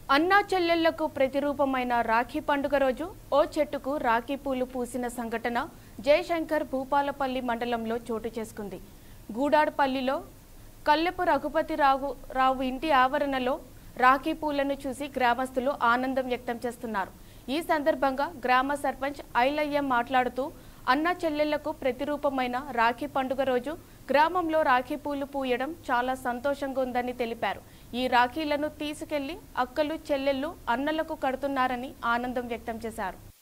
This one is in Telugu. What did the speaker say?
అన్నా చెల్లెళ్లకు ప్రతిరూపమైన రాఖీ పండుగ రోజు ఓ చెట్టుకు రాఖీ పూలు పూసిన సంఘటన జయశంకర్ భూపాలపల్లి మండలంలో చోటు చేసుకుంది గూడాడపల్లిలో కల్లెపు రఘుపతి రావు రావు ఇంటి ఆవరణలో రాఖీ పూలను చూసి గ్రామస్తులు ఆనందం వ్యక్తం చేస్తున్నారు ఈ సందర్భంగా గ్రామ సర్పంచ్ ఐలయ్య మాట్లాడుతూ అన్న చెల్లెళ్లకు ప్రతిరూపమైన రాఖీ పండుగ రోజు గ్రామంలో రాఖీ పూలు పూయడం చాలా సంతోషంగా ఉందని తెలిపారు ఈ రాఖీలను తీసుకెళ్లి అక్కలు చెల్లెళ్ళు అన్నలకు కడుతున్నారని ఆనందం వ్యక్తం చేశారు